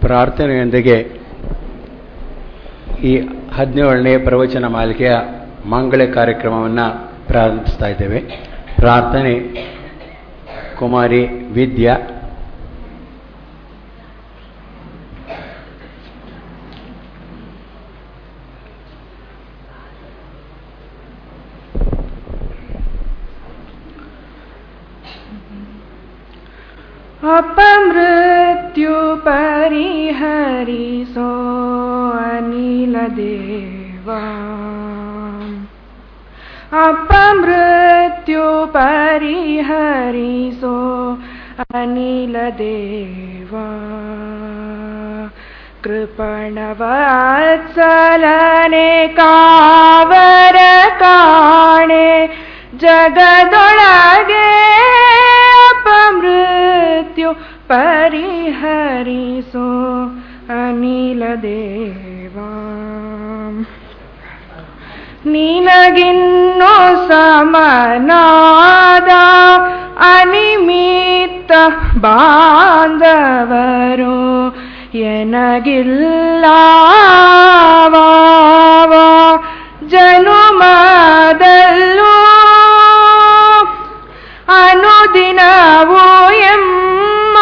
ಪ್ರಾರ್ಥನೆಯೊಂದಿಗೆ ಈ ಹದಿನೇಳನೇ ಪ್ರವಚನ ಮಾಲಿಕೆಯ ಮಂಗಳ ಕಾರ್ಯಕ್ರಮವನ್ನು ಪ್ರಾರಂಭಿಸ್ತಾ ಇದ್ದೇವೆ ಪ್ರಾರ್ಥನೆ ಕುಮಾರಿ ವಿದ್ಯಾ अपमृत्यु परिहरिसो अनिलदेवा अपमृत्यु परिहरिसो अनिलदेवा कृपणवत्सलने कावर काणे जगदೊಳಗೆ ಅಪಮೃತ್ಯು ಪರಿಹರಿಸೋ ಅನಿಲ ದೇವ ನಿನಗಿನ್ನೋ ಸಮನಾದ ಅನಿಮಿತ್ತ ಬಾಂಧವರು ಎನಗಿಲ್ಲವ ಜನುಮದಲ್ಲೂ ಅನುದಿನವೂ ಎಮ್ಮ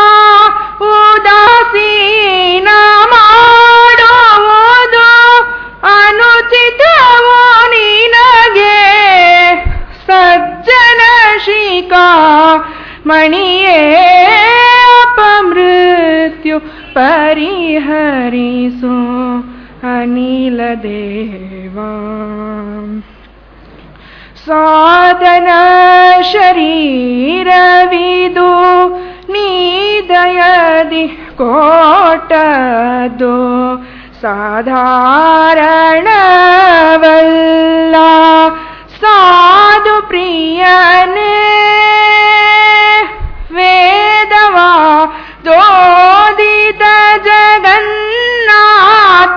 ಉದಾಸೀನ ಮಾಡುವುದು ಅನುಚಿತವೋ ನಿನಗೆ ಸಜ್ಜನ ಶಿಖಾ ಮಣಿಯೇ ಅಪಮೃತ್ಯು ಪರಿಹರಿಸೋ ಅನಿಲ ದೇವಾ ಸಾಧನ ಶರೀರವಿದು ನೀದಯದಿ ಕೋಟದು ಸಾಧಾರಣವಲ್ಲ ಸಾಧು ಪ್ರಿಯನೇ ವೇದವಾ ದೋದಿತ ಜಗನ್ನಾಥ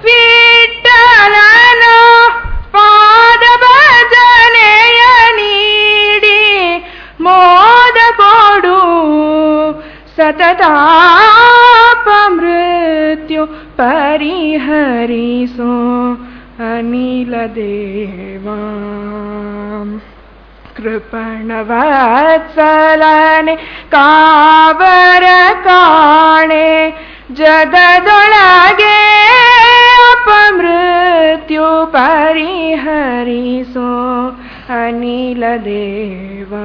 ವಿಠಲನ ಪಾದ ಭಜನೆಯ ನೀಡಿ ಮೋದ ಕೊಡು ಸತತಾಪಮೃತ್ಯು ಪರಿಹರಿಸೋ ಅನಿಲ ದೇವಾ ಕೃಪಣವತ್ಸಲನೆ ಕಾವರ ಕಾಣೆ ಜಗದೊಳಗೆ ಅಪಮೃತ್ಯು ಪರಿಹರಿಸೋ ಅನಿಲ ದೇವಾ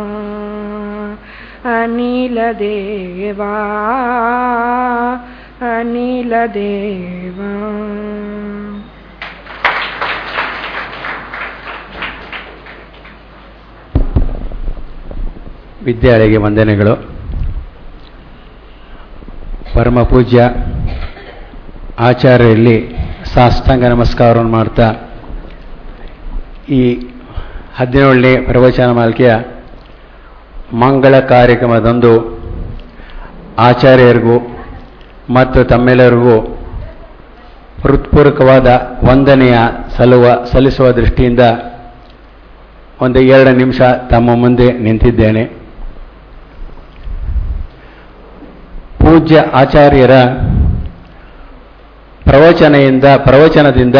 ಅನಿಲ ದೇವಾ ಅನಿಲ ದೇವಾ ವಿದ್ಯಾಳಿಗೆ ವಂದನೆಗಳು ಪರಮ ಪೂಜ್ಯ ಆಚಾರ್ಯರಲ್ಲಿ ಸಾಷ್ಟಾಂಗ ನಮಸ್ಕಾರವನ್ನು ಮಾಡ್ತಾ ಈ ಹದಿನೇಳನೇ ಪ್ರವಚನ ಮಾಲಿಕೆಯ ಮಂಗಳ ಕಾರ್ಯಕ್ರಮದಂದು ಆಚಾರ್ಯರಿಗೂ ಮತ್ತು ತಮ್ಮೆಲ್ಲರಿಗೂ ಹೃತ್ಪೂರ್ವಕವಾದ ವಂದನೆಯ ಸಲುವ ಸಲ್ಲಿಸುವ ದೃಷ್ಟಿಯಿಂದ ಒಂದು ಎರಡು ನಿಮಿಷ ತಮ್ಮ ಮುಂದೆ ನಿಂತಿದ್ದೇನೆ ಪೂಜ್ಯ ಆಚಾರ್ಯರ ಪ್ರವಚನೆಯಿಂದ ಪ್ರವಚನದಿಂದ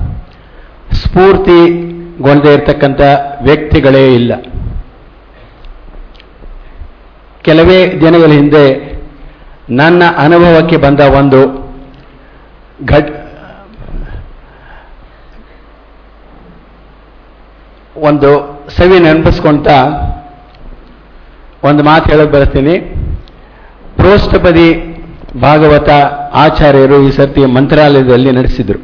ಸ್ಫೂರ್ತಿಗೊಳ್ಳದೇ ಇರತಕ್ಕಂಥ ವ್ಯಕ್ತಿಗಳೇ ಇಲ್ಲ ಕೆಲವೇ ದಿನಗಳ ಹಿಂದೆ ನನ್ನ ಅನುಭವಕ್ಕೆ ಬಂದ ಒಂದು ಘಟ್ ಒಂದು ಸವಿ ನೆನಪಿಸ್ಕೊಂತ ಒಂದು ಮಾತು ಹೇಳಕ್ ಬರ್ತೀನಿ ಪ್ರೋಷ್ಠಪದಿ ಭಾಗವತ ಆಚಾರ್ಯರು ಈ ಸರ್ತಿ ಮಂತ್ರಾಲಯದಲ್ಲಿ ನಡೆಸಿದರು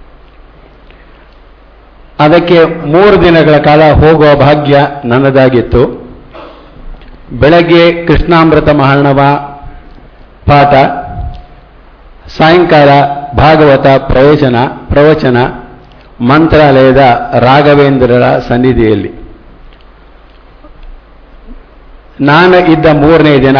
ಅದಕ್ಕೆ ಮೂರು ದಿನಗಳ ಕಾಲ ಹೋಗುವ ಭಾಗ್ಯ ನನ್ನದಾಗಿತ್ತು ಬೆಳಗ್ಗೆ ಕೃಷ್ಣಾಮೃತ ಮಹಾರ್ಣವ ಪಾಠ ಸಾಯಂಕಾಲ ಭಾಗವತ ಪ್ರವಚನ ಪ್ರವಚನ ಮಂತ್ರಾಲಯದ ರಾಘವೇಂದ್ರರ ಸನ್ನಿಧಿಯಲ್ಲಿ ನಾನು ಇದ್ದ ಮೂರನೇ ದಿನ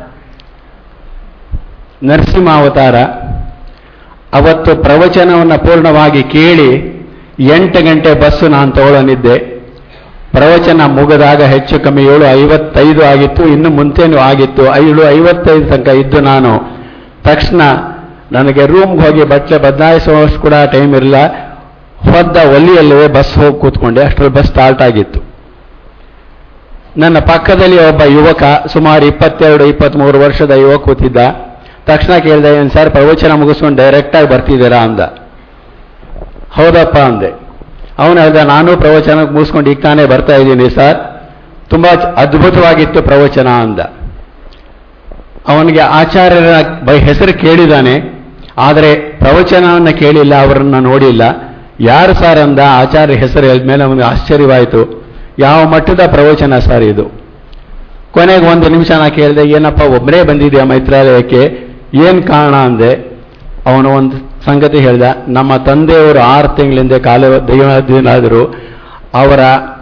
ನರಸಿಂಹಾವತಾರ ಅವತ್ತು ಪ್ರವಚನವನ್ನು ಪೂರ್ಣವಾಗಿ ಕೇಳಿ ಎಂಟು ಗಂಟೆ ಬಸ್ಸು ನಾನು ತಗೊಳ್ಳನಿದ್ದೆ ಪ್ರವಚನ ಮುಗಿದಾಗ ಹೆಚ್ಚು ಕಮ್ಮಿ ಏಳು ಐವತ್ತೈದು ಆಗಿತ್ತು ಇನ್ನು ಮುಂಚೆನೂ ಆಗಿತ್ತು ಏಳು ಐವತ್ತೈದು ತನಕ ಇದ್ದು ನಾನು ತಕ್ಷಣ ನನಗೆ ರೂಮ್ಗೆ ಹೋಗಿ ಬಟ್ಟೆ ಬದಲಾಯಿಸುವಷ್ಟು ಕೂಡ ಟೈಮ್ ಇರಲಿಲ್ಲ ಹೊದ್ದ ಒಲಿಯಲ್ಲೇ ಬಸ್ ಹೋಗಿ ಕೂತ್ಕೊಂಡೆ ಅಷ್ಟರಲ್ಲಿ ಬಸ್ ಸ್ಟಾರ್ಟ್ ಆಗಿತ್ತು ನನ್ನ ಪಕ್ಕದಲ್ಲಿ ಒಬ್ಬ ಯುವಕ ಸುಮಾರು ಇಪ್ಪತ್ತೆರಡು ಇಪ್ಪತ್ತ್ಮೂರು ವರ್ಷದ ಯುವಕ ಕೂತಿದ್ದ ತಕ್ಷಣ ಕೇಳಿದೆ ಏನು ಸರ್ ಪ್ರವಚನ ಮುಗಿಸ್ಕೊಂಡು ಡೈರೆಕ್ಟಾಗಿ ಬರ್ತಿದ್ದೀರಾ ಅಂದ ಹೌದಪ್ಪ ಅಂದೆ ಅವನು ಹೇಳ್ದ ನಾನು ಪ್ರವಚನ ಮುಗಿಸ್ಕೊಂಡು ಈಗ ತಾನೇ ಬರ್ತಾ ಇದ್ದೀನಿ ಸರ್ ತುಂಬ ಅದ್ಭುತವಾಗಿತ್ತು ಪ್ರವಚನ ಅಂದ ಅವನಿಗೆ ಆಚಾರ್ಯರ ಬೈ ಹೆಸರು ಕೇಳಿದಾನೆ ಆದರೆ ಪ್ರವಚನವನ್ನು ಕೇಳಿಲ್ಲ ಅವರನ್ನು ನೋಡಿಲ್ಲ ಯಾರು ಸರ್ ಅಂದ ಆಚಾರ್ಯ ಹೆಸರು ಹೇಳಿದ ಮೇಲೆ ಅವನಿಗೆ ಆಶ್ಚರ್ಯವಾಯಿತು ಯಾವ ಮಟ್ಟದ ಪ್ರವಚನ ಸರ್ ಇದು ಕೊನೆಗೆ ಒಂದು ನಿಮಿಷ ನಾ ಕೇಳಿದೆ ಏನಪ್ಪ ಒಬ್ಬರೇ ಬಂದಿದೆಯಾ ಮೈತ್ರಾಲಯಕ್ಕೆ ಏನು ಕಾರಣ ಅಂದೆ ಅವನು ಒಂದು ಸಂಗತಿ ಹೇಳ್ದ ನಮ್ಮ ತಂದೆಯವರು ಆರು ತಿಂಗಳಿಂದ ಕಾಲ ದೈವಾಧೀನಾದರು ಅವರ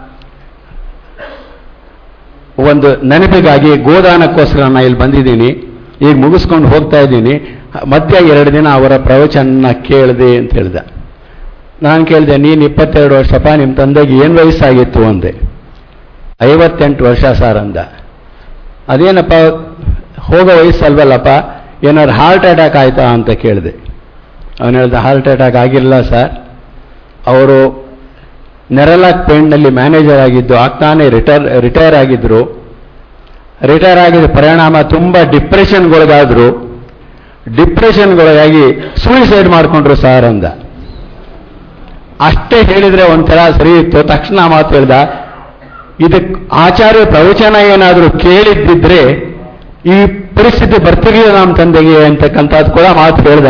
ಒಂದು ನೆನಪಿಗಾಗಿ ಗೋದಾನಕ್ಕೋಸ್ಕರ ನಾನು ಇಲ್ಲಿ ಬಂದಿದ್ದೀನಿ ಈಗ ಮುಗಿಸ್ಕೊಂಡು ಹೋಗ್ತಾ ಇದ್ದೀನಿ ಮಧ್ಯ ಎರಡು ದಿನ ಅವರ ಪ್ರವಚನ ಕೇಳಿದೆ ಅಂತ ಹೇಳ್ದ ನಾನು ಕೇಳಿದೆ ನೀನು ಇಪ್ಪತ್ತೆರಡು ವರ್ಷಪ್ಪ ನಿಮ್ಮ ತಂದೆಗೆ ಏನು ವಯಸ್ಸಾಗಿತ್ತು ಅಂದೆ ಐವತ್ತೆಂಟು ವರ್ಷ ಸರ್ ಅಂದ ಅದೇನಪ್ಪ ಹೋಗೋ ವಯಸ್ಸಲ್ವಲ್ಲಪ್ಪ ಏನಾದ್ರು ಹಾರ್ಟ್ ಅಟ್ಯಾಕ್ ಆಯ್ತಾ ಅಂತ ಕೇಳಿದೆ ಅವನು ಹೇಳ್ದ ಹಾರ್ಟ್ ಅಟ್ಯಾಕ್ ಆಗಿರಲಿಲ್ಲ ಸರ್ ಅವರು ನೆರಲಾಕ್ ಪೇಂಟ್ನಲ್ಲಿ ಮ್ಯಾನೇಜರ್ ಆಗಿದ್ದು ಆಗ್ತಾನೆ ರಿಟೈರ್ ರಿಟೈರ್ ಆಗಿದ್ರು ರಿಟೈರ್ ಆಗಿದ್ದ ಪರಿಣಾಮ ತುಂಬ ಡಿಪ್ರೆಷನ್ಗೊಳಗಾದ್ರು ಡಿಪ್ರೆಷನ್ಗೊಳಗಾಗಿ ಸೂಯಿಸೈಡ್ ಮಾಡಿಕೊಂಡ್ರು ಸರ್ ಅಂದ ಅಷ್ಟೇ ಹೇಳಿದ್ರೆ ಒಂಥರ ಸರಿ ಇತ್ತು ತಕ್ಷಣ ಮಾತು ಹೇಳ್ದ ಇದಕ್ಕೆ ಆಚಾರ್ಯ ಪ್ರವಚನ ಏನಾದರೂ ಕೇಳಿದ್ದಿದ್ರೆ ಈ ಪರಿಸ್ಥಿತಿ ಬರ್ತಿರ್ಲಿಲ್ಲ ನಮ್ಮ ತಂದೆಗೆ ಅಂತಕ್ಕಂಥದ್ದು ಕೂಡ ಮಾತು ಹೇಳ್ದ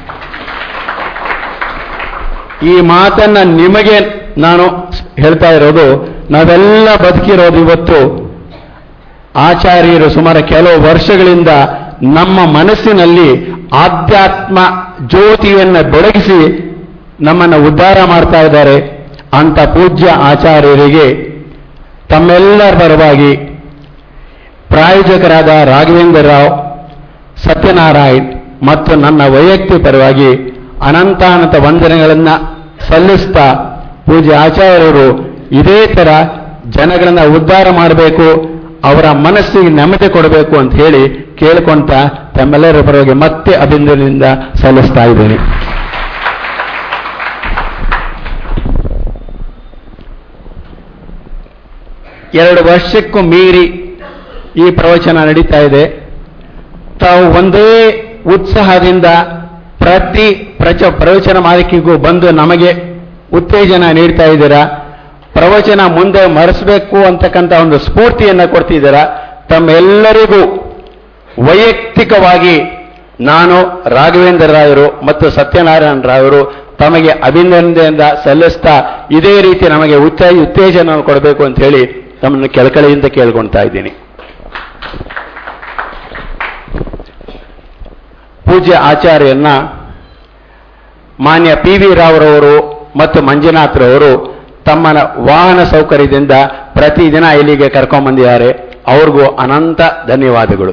ಈ ಮಾತನ್ನ ನಿಮಗೆ ನಾನು ಹೇಳ್ತಾ ಇರೋದು ನಾವೆಲ್ಲ ಬದುಕಿರೋದು ಇವತ್ತು ಆಚಾರ್ಯರು ಸುಮಾರು ಕೆಲವು ವರ್ಷಗಳಿಂದ ನಮ್ಮ ಮನಸ್ಸಿನಲ್ಲಿ ಆಧ್ಯಾತ್ಮ ಜ್ಯೋತಿಯನ್ನು ಬೆಳಗಿಸಿ ನಮ್ಮನ್ನು ಉದ್ಧಾರ ಮಾಡ್ತಾ ಇದ್ದಾರೆ ಅಂತ ಪೂಜ್ಯ ಆಚಾರ್ಯರಿಗೆ ತಮ್ಮೆಲ್ಲರ ಪರವಾಗಿ ಪ್ರಾಯೋಜಕರಾದ ರಾಘವೇಂದ್ರ ರಾವ್ ಸತ್ಯನಾರಾಯಣ್ ಮತ್ತು ನನ್ನ ವೈಯಕ್ತಿಕ ಪರವಾಗಿ ಅನಂತಾನಂತ ವಂದನೆಗಳನ್ನು ಸಲ್ಲಿಸ್ತಾ ಪೂಜ್ಯ ಆಚಾರ್ಯರು ಇದೇ ಥರ ಜನಗಳನ್ನ ಉದ್ಧಾರ ಮಾಡಬೇಕು ಅವರ ಮನಸ್ಸಿಗೆ ನೆಮ್ಮದಿ ಕೊಡಬೇಕು ಅಂತ ಹೇಳಿ ಕೇಳ್ಕೊಂತ ತಮ್ಮೆಲ್ಲರ ಪರವಾಗಿ ಮತ್ತೆ ಅಭಿನಂದನೆಯಿಂದ ಸಲ್ಲಿಸ್ತಾ ಇದ್ದೇನೆ ಎರಡು ವರ್ಷಕ್ಕೂ ಮೀರಿ ಈ ಪ್ರವಚನ ನಡೀತಾ ಇದೆ ತಾವು ಒಂದೇ ಉತ್ಸಾಹದಿಂದ ಪ್ರತಿ ಪ್ರಚ ಪ್ರವಚನ ಮಾಲಿಕೆಗೂ ಬಂದು ನಮಗೆ ಉತ್ತೇಜನ ನೀಡ್ತಾ ಇದ್ದೀರಾ ಪ್ರವಚನ ಮುಂದೆ ಮರೆಸಬೇಕು ಅಂತಕ್ಕಂಥ ಒಂದು ಸ್ಫೂರ್ತಿಯನ್ನು ಕೊಡ್ತಿದ್ದೀರಾ ತಮ್ಮೆಲ್ಲರಿಗೂ ವೈಯಕ್ತಿಕವಾಗಿ ನಾನು ರಾಘವೇಂದ್ರ ರಾಯರು ಮತ್ತು ಸತ್ಯನಾರಾಯಣ ರಾಯರು ತಮಗೆ ಅಭಿನಂದನೆಯಿಂದ ಸಲ್ಲಿಸ್ತಾ ಇದೇ ರೀತಿ ನಮಗೆ ಉತ್ತೇ ಉತ್ತೇಜನ ಕೊಡಬೇಕು ಅಂತ ಹೇಳಿ ತಮ್ಮನ್ನು ಕೆಳಕಳಿಯಿಂದ ಕೇಳ್ಕೊಳ್ತಾ ಇದ್ದೀನಿ ಪೂಜ್ಯ ಆಚಾರ್ಯನ್ನ ಮಾನ್ಯ ಪಿ ವಿ ರಾವ್ರವರು ಮತ್ತು ಮಂಜುನಾಥ್ರವರು ತಮ್ಮ ವಾಹನ ಸೌಕರ್ಯದಿಂದ ಪ್ರತಿದಿನ ಇಲ್ಲಿಗೆ ಕರ್ಕೊಂಡ್ಬಂದಿದ್ದಾರೆ ಅವ್ರಿಗೂ ಅನಂತ ಧನ್ಯವಾದಗಳು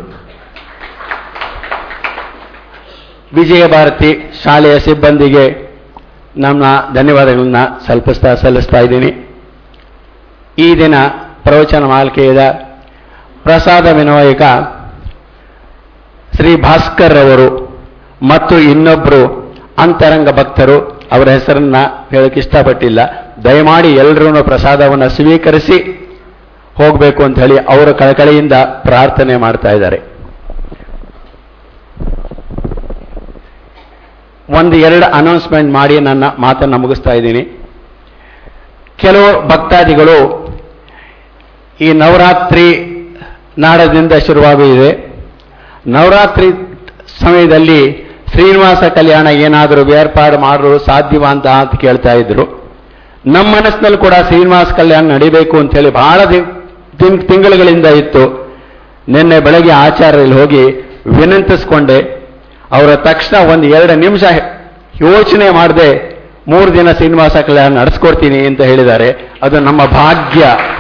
ವಿಜಯ ಭಾರತಿ ಶಾಲೆಯ ಸಿಬ್ಬಂದಿಗೆ ನಮ್ಮ ಧನ್ಯವಾದಗಳನ್ನ ಸಲ್ಲಿಸ್ತಾ ಸಲ್ಲಿಸ್ತಾ ಇದ್ದೀನಿ ಈ ದಿನ ಪ್ರವಚನ ಮಾಲಿಕೆಯ ಪ್ರಸಾದ ವಿನಿಮಯಕ ಶ್ರೀ ಭಾಸ್ಕರ್ ಅವರು ಮತ್ತು ಇನ್ನೊಬ್ಬರು ಅಂತರಂಗ ಭಕ್ತರು ಅವರ ಹೆಸರನ್ನ ಹೇಳಕ್ಕೆ ಇಷ್ಟಪಟ್ಟಿಲ್ಲ ದಯಮಾಡಿ ಎಲ್ಲರೂ ಪ್ರಸಾದವನ್ನು ಸ್ವೀಕರಿಸಿ ಹೋಗಬೇಕು ಅಂತ ಹೇಳಿ ಅವರು ಕಳಕಳಿಯಿಂದ ಪ್ರಾರ್ಥನೆ ಮಾಡ್ತಾ ಇದ್ದಾರೆ ಒಂದು ಎರಡು ಅನೌನ್ಸ್ಮೆಂಟ್ ಮಾಡಿ ನನ್ನ ಮಾತನ್ನು ಮುಗಿಸ್ತಾ ಇದ್ದೀನಿ ಕೆಲವು ಭಕ್ತಾದಿಗಳು ಈ ನವರಾತ್ರಿ ನಾಡದಿಂದ ಶುರುವಾಗಿದೆ ನವರಾತ್ರಿ ಸಮಯದಲ್ಲಿ ಶ್ರೀನಿವಾಸ ಕಲ್ಯಾಣ ಏನಾದರೂ ಏರ್ಪಾಡು ಮಾಡಲು ಸಾಧ್ಯವಾ ಅಂತ ಅಂತ ಕೇಳ್ತಾ ಇದ್ರು ನಮ್ಮ ಮನಸ್ಸಿನಲ್ಲಿ ಕೂಡ ಶ್ರೀನಿವಾಸ ಕಲ್ಯಾಣ ನಡಿಬೇಕು ಅಂತ ಹೇಳಿ ಬಹಳ ದಿನ ತಿಂಗಳುಗಳಿಂದ ಇತ್ತು ನಿನ್ನೆ ಬೆಳಗ್ಗೆ ಆಚಾರ್ಯಲ್ಲಿ ಹೋಗಿ ವಿನಂತಿಸ್ಕೊಂಡೆ ಅವರ ತಕ್ಷಣ ಒಂದು ಎರಡು ನಿಮಿಷ ಯೋಚನೆ ಮಾಡದೆ ಮೂರು ದಿನ ಶ್ರೀನಿವಾಸ ಕಲ್ಯಾಣ ನಡೆಸ್ಕೊಡ್ತೀನಿ ಅಂತ ಹೇಳಿದ್ದಾರೆ ಅದು ನಮ್ಮ ಭಾಗ್ಯ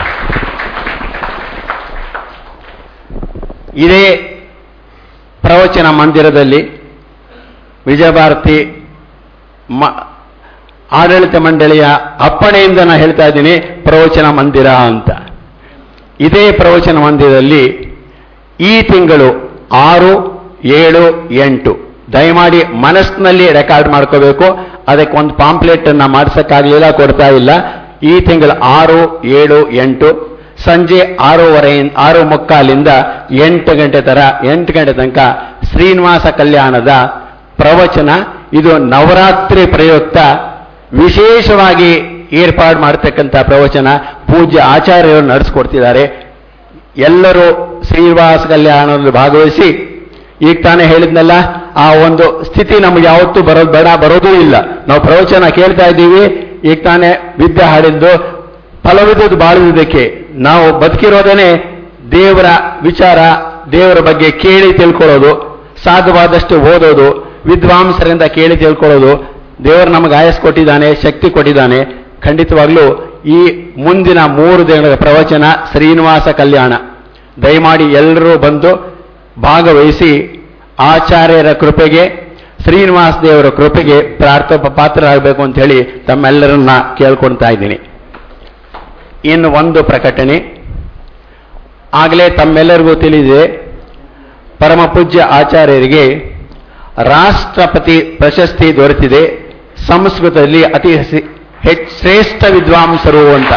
ಇದೇ ಪ್ರವಚನ ಮಂದಿರದಲ್ಲಿ ವಿಜಯಭಾರತಿ ಮ ಆಡಳಿತ ಮಂಡಳಿಯ ಅಪ್ಪಣೆಯಿಂದ ನಾನು ಹೇಳ್ತಾ ಇದ್ದೀನಿ ಪ್ರವಚನ ಮಂದಿರ ಅಂತ ಇದೇ ಪ್ರವಚನ ಮಂದಿರದಲ್ಲಿ ಈ ತಿಂಗಳು ಆರು ಏಳು ಎಂಟು ದಯಮಾಡಿ ಮನಸ್ಸಿನಲ್ಲಿ ರೆಕಾರ್ಡ್ ಮಾಡ್ಕೋಬೇಕು ಅದಕ್ಕೆ ಒಂದು ಪಾಂಪ್ಲೆಟ್ ಅನ್ನ ಮಾಡ್ಸಕ್ಕಾಗ್ಲಿಲ್ಲ ಕೊಡ್ತಾ ಇಲ್ಲ ಈ ತಿಂಗಳ ಆರು ಏಳು ಎಂಟು ಸಂಜೆ ಆರೂವರೆ ಆರು ಮುಕ್ಕಾಲಿಂದ ಎಂಟು ಗಂಟೆ ತರ ಎಂಟು ಗಂಟೆ ತನಕ ಶ್ರೀನಿವಾಸ ಕಲ್ಯಾಣದ ಪ್ರವಚನ ಇದು ನವರಾತ್ರಿ ಪ್ರಯುಕ್ತ ವಿಶೇಷವಾಗಿ ಏರ್ಪಾಡು ಮಾಡತಕ್ಕಂಥ ಪ್ರವಚನ ಪೂಜ್ಯ ಆಚಾರ್ಯರು ನಡೆಸ್ಕೊಡ್ತಿದ್ದಾರೆ ಎಲ್ಲರೂ ಶ್ರೀನಿವಾಸ ಕಲ್ಯಾಣದಲ್ಲಿ ಭಾಗವಹಿಸಿ ಈಗ ತಾನೇ ಹೇಳಿದ್ನಲ್ಲ ಆ ಒಂದು ಸ್ಥಿತಿ ನಮ್ಗೆ ಯಾವತ್ತೂ ಬರೋದು ಬೇಡ ಬರೋದೂ ಇಲ್ಲ ನಾವು ಪ್ರವಚನ ಕೇಳ್ತಾ ಇದ್ದೀವಿ ಈಗ ತಾನೇ ವಿದ್ಯೆ ಹಾಡಿದ್ದು ಫಲವಿದ್ದದ್ದು ಬಾಳುವುದಕ್ಕೆ ನಾವು ಬದುಕಿರೋದೇನೆ ದೇವರ ವಿಚಾರ ದೇವರ ಬಗ್ಗೆ ಕೇಳಿ ತಿಳ್ಕೊಳ್ಳೋದು ಸಾಧ್ಯವಾದಷ್ಟು ಓದೋದು ವಿದ್ವಾಂಸರಿಂದ ಕೇಳಿ ತಿಳ್ಕೊಳ್ಳೋದು ದೇವರು ನಮಗೆ ಆಯಸ್ ಕೊಟ್ಟಿದ್ದಾನೆ ಶಕ್ತಿ ಕೊಟ್ಟಿದ್ದಾನೆ ಖಂಡಿತವಾಗ್ಲೂ ಈ ಮುಂದಿನ ಮೂರು ದಿನಗಳ ಪ್ರವಚನ ಶ್ರೀನಿವಾಸ ಕಲ್ಯಾಣ ದಯಮಾಡಿ ಎಲ್ಲರೂ ಬಂದು ಭಾಗವಹಿಸಿ ಆಚಾರ್ಯರ ಕೃಪೆಗೆ ಶ್ರೀನಿವಾಸ ದೇವರ ಕೃಪೆಗೆ ಪ್ರಾರ್ಥ ಪಾತ್ರರಾಗಬೇಕು ಅಂತ ಹೇಳಿ ತಮ್ಮೆಲ್ಲರನ್ನ ಕೇಳ್ಕೊಳ್ತಾ ಇದ್ದೀನಿ ಇನ್ನು ಒಂದು ಪ್ರಕಟಣೆ ಆಗಲೇ ತಮ್ಮೆಲ್ಲರಿಗೂ ತಿಳಿದಿದೆ ಪರಮ ಪೂಜ್ಯ ಆಚಾರ್ಯರಿಗೆ ರಾಷ್ಟ್ರಪತಿ ಪ್ರಶಸ್ತಿ ದೊರೆತಿದೆ ಸಂಸ್ಕೃತದಲ್ಲಿ ಅತಿ ಹಸಿ- ಹೆಚ್ಚ್ ಶ್ರೇಷ್ಠ ವಿದ್ವಾಂಸರು ಅಂತ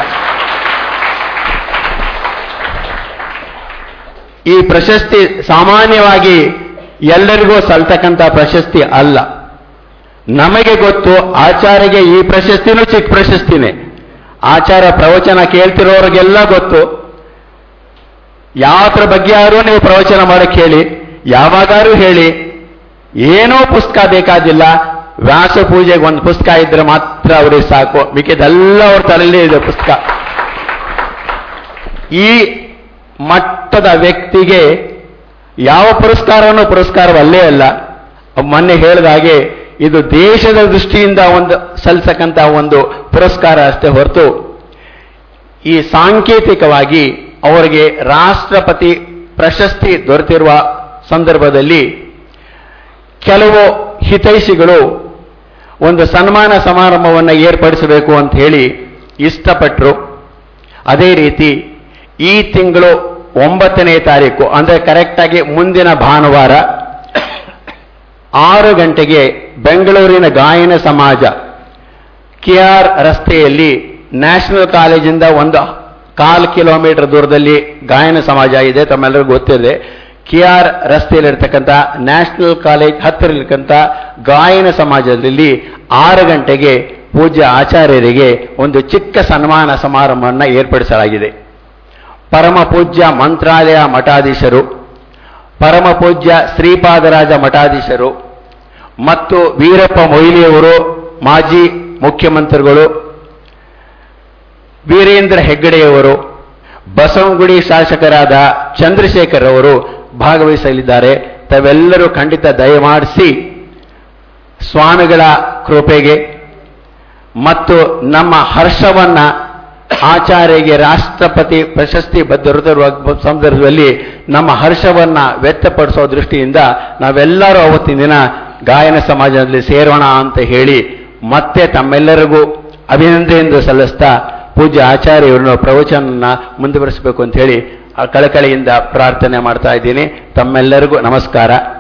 ಈ ಪ್ರಶಸ್ತಿ ಸಾಮಾನ್ಯವಾಗಿ ಎಲ್ಲರಿಗೂ ಸಲ್ತಕ್ಕಂಥ ಪ್ರಶಸ್ತಿ ಅಲ್ಲ ನಮಗೆ ಗೊತ್ತು ಆಚಾರ್ಯಗೆ ಈ ಪ್ರಶಸ್ತಿನೂ ಚಿಕ್ಕ ಪ್ರಶಸ್ತಿನೇ ಆಚಾರ್ಯ ಪ್ರವಚನ ಕೇಳ್ತಿರೋರಿಗೆಲ್ಲ ಗೊತ್ತು ಯಾವತ್ರ ಬಗ್ಗೆ ಯಾರು ನೀವು ಪ್ರವಚನ ಮಾಡಕ್ಕೆ ಹೇಳಿ ಯಾವಾಗಾರು ಹೇಳಿ ಏನೋ ಪುಸ್ತಕ ಬೇಕಾದಿಲ್ಲ ವ್ಯಾಸ ಪೂಜೆಗೆ ಒಂದು ಪುಸ್ತಕ ಇದ್ರೆ ಮಾತ್ರ ಅವ್ರಿಗೆ ಸಾಕು ಮಿಕ್ಕಿದೆಲ್ಲ ಅವ್ರ ತಲೆಯಲ್ಲೇ ಇದೆ ಪುಸ್ತಕ ಈ ಮಟ್ಟದ ವ್ಯಕ್ತಿಗೆ ಯಾವ ಪುರಸ್ಕಾರನೂ ಪುರಸ್ಕಾರವಲ್ಲೇ ಅಲ್ಲ ಮೊನ್ನೆ ಹೇಳಿದ ಹಾಗೆ ಇದು ದೇಶದ ದೃಷ್ಟಿಯಿಂದ ಒಂದು ಸಲ್ಲಿಸಕ್ಕಂತ ಒಂದು ಪುರಸ್ಕಾರ ಅಷ್ಟೇ ಹೊರತು ಈ ಸಾಂಕೇತಿಕವಾಗಿ ಅವರಿಗೆ ರಾಷ್ಟ್ರಪತಿ ಪ್ರಶಸ್ತಿ ದೊರೆತಿರುವ ಸಂದರ್ಭದಲ್ಲಿ ಕೆಲವು ಹಿತೈಷಿಗಳು ಒಂದು ಸನ್ಮಾನ ಸಮಾರಂಭವನ್ನು ಏರ್ಪಡಿಸಬೇಕು ಅಂತ ಹೇಳಿ ಇಷ್ಟಪಟ್ಟರು ಅದೇ ರೀತಿ ಈ ತಿಂಗಳು ಒಂಬತ್ತನೇ ತಾರೀಕು ಅಂದರೆ ಕರೆಕ್ಟಾಗಿ ಮುಂದಿನ ಭಾನುವಾರ ಆರು ಗಂಟೆಗೆ ಬೆಂಗಳೂರಿನ ಗಾಯನ ಸಮಾಜ ಕೆ ಆರ್ ರಸ್ತೆಯಲ್ಲಿ ನ್ಯಾಷನಲ್ ಕಾಲೇಜಿಂದ ಒಂದು ಕಾಲು ಕಿಲೋಮೀಟರ್ ದೂರದಲ್ಲಿ ಗಾಯನ ಸಮಾಜ ಇದೆ ತಮ್ಮೆಲ್ಲರಿಗೂ ಗೊತ್ತಿದೆ ಕೆ ಆರ್ ರಸ್ತೆಯಲ್ಲಿರ್ತಕ್ಕಂಥ ನ್ಯಾಷನಲ್ ಕಾಲೇಜ್ ಹತ್ತಿರ ಇರ್ತಕ್ಕಂಥ ಗಾಯನ ಸಮಾಜದಲ್ಲಿ ಆರು ಗಂಟೆಗೆ ಪೂಜ್ಯ ಆಚಾರ್ಯರಿಗೆ ಒಂದು ಚಿಕ್ಕ ಸನ್ಮಾನ ಸಮಾರಂಭವನ್ನು ಏರ್ಪಡಿಸಲಾಗಿದೆ ಪರಮ ಪೂಜ್ಯ ಮಂತ್ರಾಲಯ ಮಠಾಧೀಶರು ಪರಮ ಪೂಜ್ಯ ಶ್ರೀಪಾದರಾಜ ಮಠಾಧೀಶರು ಮತ್ತು ವೀರಪ್ಪ ಮೊಯ್ಲಿಯವರು ಮಾಜಿ ಮುಖ್ಯಮಂತ್ರಿಗಳು ವೀರೇಂದ್ರ ಹೆಗ್ಗಡೆಯವರು ಬಸವನಗುಡಿ ಶಾಸಕರಾದ ಚಂದ್ರಶೇಖರ್ ಅವರು ಭಾಗವಹಿಸಲಿದ್ದಾರೆ ತಾವೆಲ್ಲರೂ ಖಂಡಿತ ದಯಮಾಡಿಸಿ ಸ್ವಾಮಿಗಳ ಕೃಪೆಗೆ ಮತ್ತು ನಮ್ಮ ಹರ್ಷವನ್ನ ಆಚಾರ್ಯಗೆ ರಾಷ್ಟ್ರಪತಿ ಪ್ರಶಸ್ತಿ ದೊರೆತಿರುವ ಸಂದರ್ಭದಲ್ಲಿ ನಮ್ಮ ಹರ್ಷವನ್ನ ವ್ಯಕ್ತಪಡಿಸೋ ದೃಷ್ಟಿಯಿಂದ ನಾವೆಲ್ಲರೂ ಅವತ್ತಿನ ದಿನ ಗಾಯನ ಸಮಾಜದಲ್ಲಿ ಸೇರೋಣ ಅಂತ ಹೇಳಿ ಮತ್ತೆ ತಮ್ಮೆಲ್ಲರಿಗೂ ಅಭಿನಂದನೆಯಿಂದ ಸಲ್ಲಿಸ್ತಾ ಪೂಜ್ಯ ಆಚಾರ್ಯರನ್ನು ಪ್ರವಚನ ಮುಂದುವರಿಸಬೇಕು ಅಂತ ಹೇಳಿ ಆ ಕಳಕಳಿಯಿಂದ ಪ್ರಾರ್ಥನೆ ಮಾಡ್ತಾ ಇದ್ದೀನಿ ತಮ್ಮೆಲ್ಲರಿಗೂ ನಮಸ್ಕಾರ